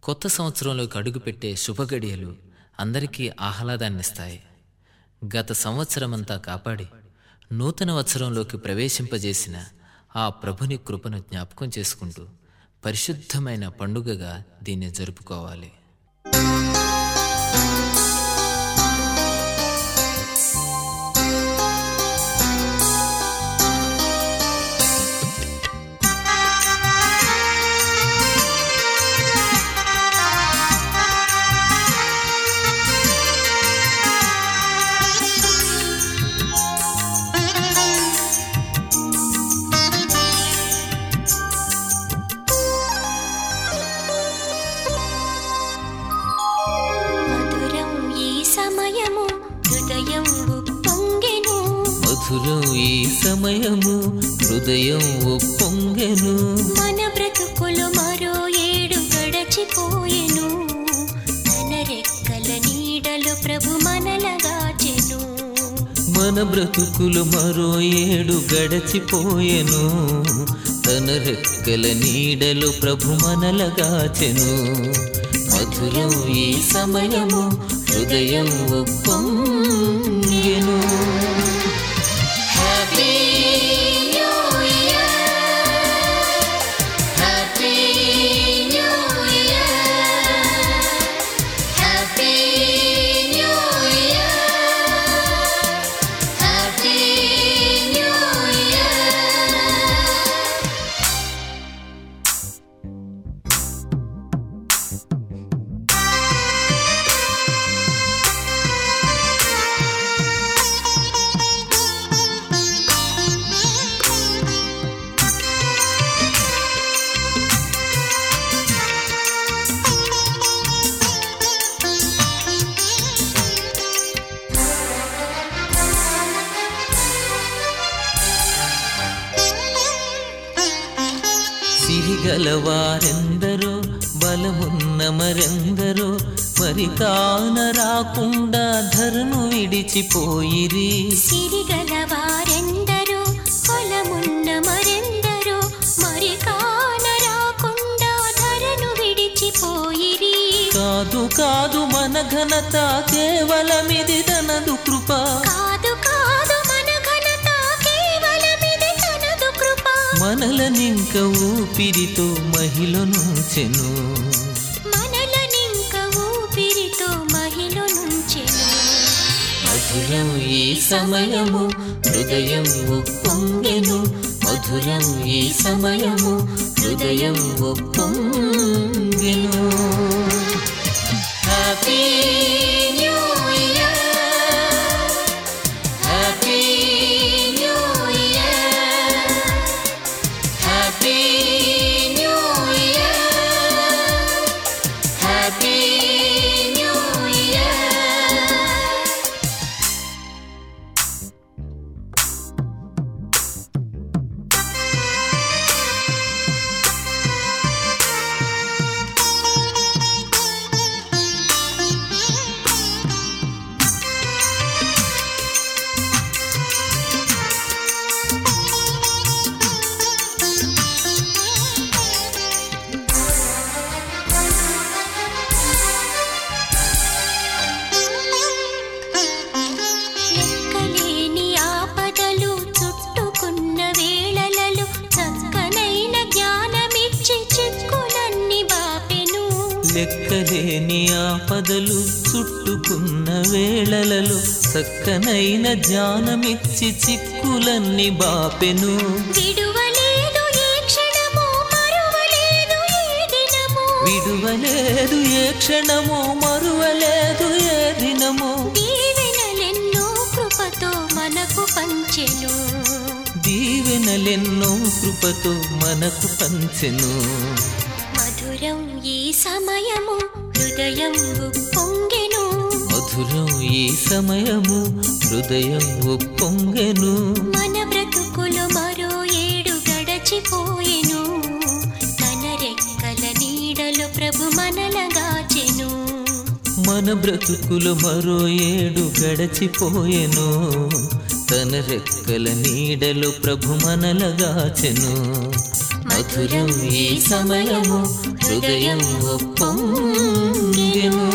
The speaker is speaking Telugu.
కొత్త సంవత్సరంలోకి అడుగుపెట్టే శుభగడియలు అందరికీ ఆహ్లాదాన్నిస్తాయి గత సంవత్సరమంతా కాపాడి నూతన వత్సరంలోకి ప్రవేశింపజేసిన ఆ ప్రభుని కృపను జ్ఞాపకం చేసుకుంటూ పరిశుద్ధమైన పండుగగా దీన్ని జరుపుకోవాలి మధురం ఈ సమయము హృదయం ఉప్పొంగెను మధురం ఈ సమయము హృదయం ఉప్పొంగెను మన బ్రతుకులు మరో ఏడు గడచిపోయెను మన రెక్కల నీడలో ప్రభు మనలగాచెను మన బ్రతుకులు మరో ఏడు గడచిపోయెను తన రెక్కల నీడలో ప్రభు మనలగాచెను మధురం ఈ సమయము హృదయం ఉప్పొంగెను happy new year happy new year happy new year happy new year సిరిగలవారెందరో బలమున్న మరెందరో మరి కాన రాకుండా ధరను విడిచిపోయిరి సిరిగల వారెందరో పొలమున్న మరెందరో మరి కాన రాకుండా ధరను విడిచిపోయిరి కాదు కాదు మన ఘనత కేవలమిది తనదు కృప కాదు కాదు మన ఘనత కేవలమిది తనదు కృప మనలనింక ఊపిరితో మహిళనుంచెను మనలనింక ఊపిరితో మహిళ నుంచెను మధురం ఈ సమయము హృదయం ఉప్పొంగెను మధురం ఈ సమయము హృదయం ఉప్పొంగెను happy new year happy new year happy new year happy new year లెక్కలేని ఆపదలు చుట్టుకున్న వేళలలో చక్కనైన జ్ఞానమిచ్చి చిక్కులన్నీ బాపెను లెక్కలేని ఆపదలు చుట్టుకున్న వేళలలో చక్కనైన జ్ఞానమిచ్చి చిక్కులన్నీ బాపెను విడువలేదు ఏ క్షణము మరువలేదు ఏ దినము విడువలేదు ఏ క్షణము మరువలేదు ఏ దినము దీవెనలెన్నో కృపతో మనకు పంచెను దీవెనలెన్నో కృపతో మనకు పంచెను మధురం ఈ సమయము హృదయం ఉప్పొంగెను మధురం ఈ సమయము హృదయం ఉప్పొంగెను మన బ్రతుకులు మరో ఏడు గడచిపోయెను తన రెక్కల నీడలో ప్రభు మనలగాచెను మన బ్రతుకులు మరో ఏడు గడచిపోయెను తన రెక్కల నీడలో ప్రభు మనలగాచెను మధురం ఈ సమయము హృదయం ఉప్పొంగెను